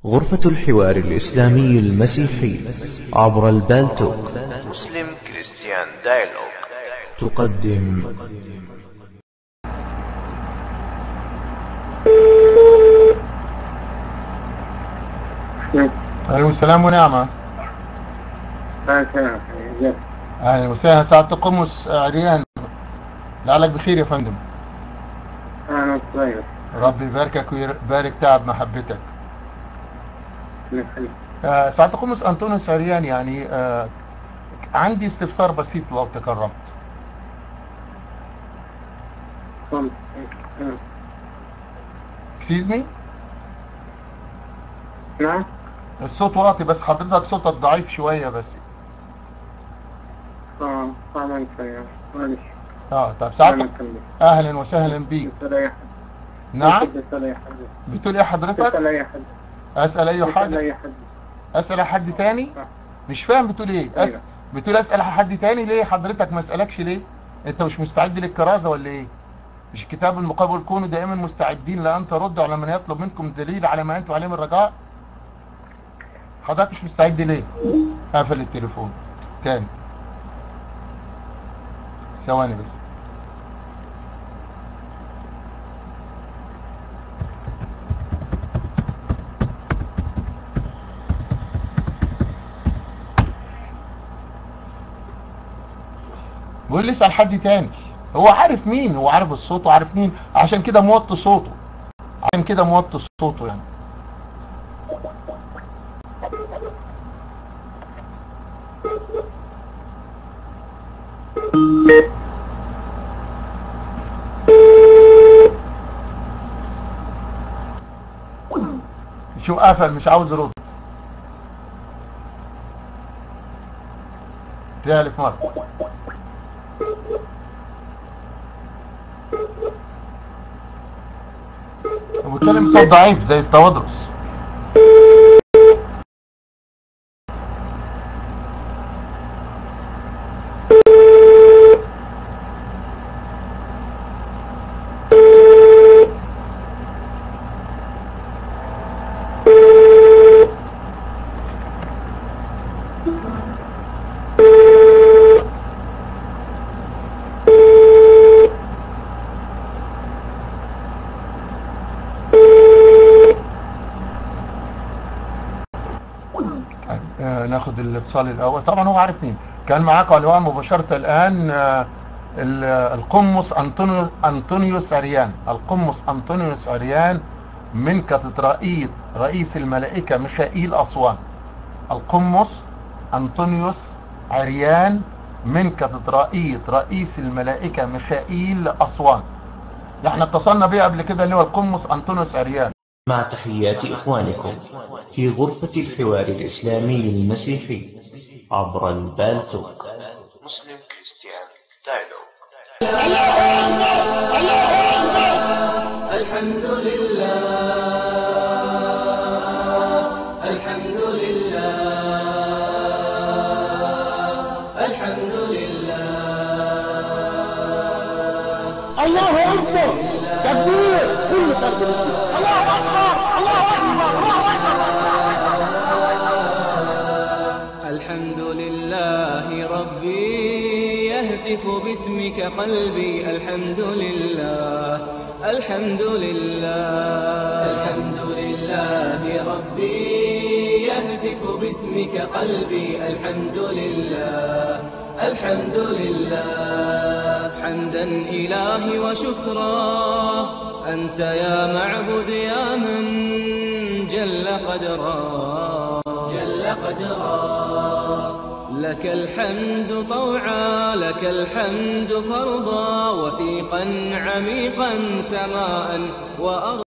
غرفة الحوار الإسلامي المسيحي عبر البالتوك مسلم كريستيان دايلوج تقدم اهلا وسهلا ونعمة اهلا وسهلا سعادة قمص عريان لعلك بخير يا فندم أنا طيب ربي يباركك ويبارك تعب محبتك آه سعادة قمص انطونيوس عريان يعني آه عندي استفسار بسيط لو تكرمت اكسيز مي نعم الصوت واطي بس حضرتك صوتك ضعيف شوية بس اه طبعا طيب معلش اه طب أنا سعادتك أكمل اهلا وسهلا بيك بسأل أي حد نعم بسأل أي حد بتقول ايه حضرتك بسأل أي حد اسأل اي بسأل حاجة أي حد اسأل حد تاني آه. مش فاهم بتقول ايه أس... أيوة. بتقول اسأل حد تاني ليه حضرتك ما اسألكش ليه انت مش مستعد للكرازة ولا ايه مش الكتاب المقابل كونوا دائما مستعدين لان تردوا على من يطلب منكم دليل على ما انتم عليه من رجاء حضرتك مش مستعد ليه قفل التليفون تاني ثواني بس بيقول لي اسال حد تاني هو عارف مين هو عارف الصوت وعارف مين عشان كده موطي صوته عشان كده موطي صوته يعني شو قفل مش عاوز يرد ثالث مرة وبيتكلم صوت ضعيف زي التوادرس آه، ناخد الاتصال الاول طبعا هو عارف مين كان معاك على الهواء مباشره الان آه، ال- القمص انطونيوس انطونيوس اريان القمص انطونيوس اريان من كاتدرائيه رئيس الملائكه ميخائيل اسوان القمص انطونيوس عريان من كاتدرائيه رئيس الملائكه ميخائيل اسوان احنا اتصلنا بيه قبل كده اللي هو القمص انطونيوس عريان مع تحيات إخوانكم في غرفة الحوار الإسلامي المسيحي عبر البالتوك مسلم كريستيان دايلوج الحمد لله الحمد لله الحمد لله الله اكبر تكبير كل فرد مسلم الله اكبر الله اكبر الله اكبر الحمد لله ربي يهتف باسمك قلبي الحمد لله الحمد لله الحمد لله ربي يهتف باسمك قلبي الحمد لله الحمد لله حمدا إلهي وشكرا أنت يا معبد يا من جل قدرا جل قدرا لك الحمد طوعا لك الحمد فرضا وثيقا عميقا سماء وأرضا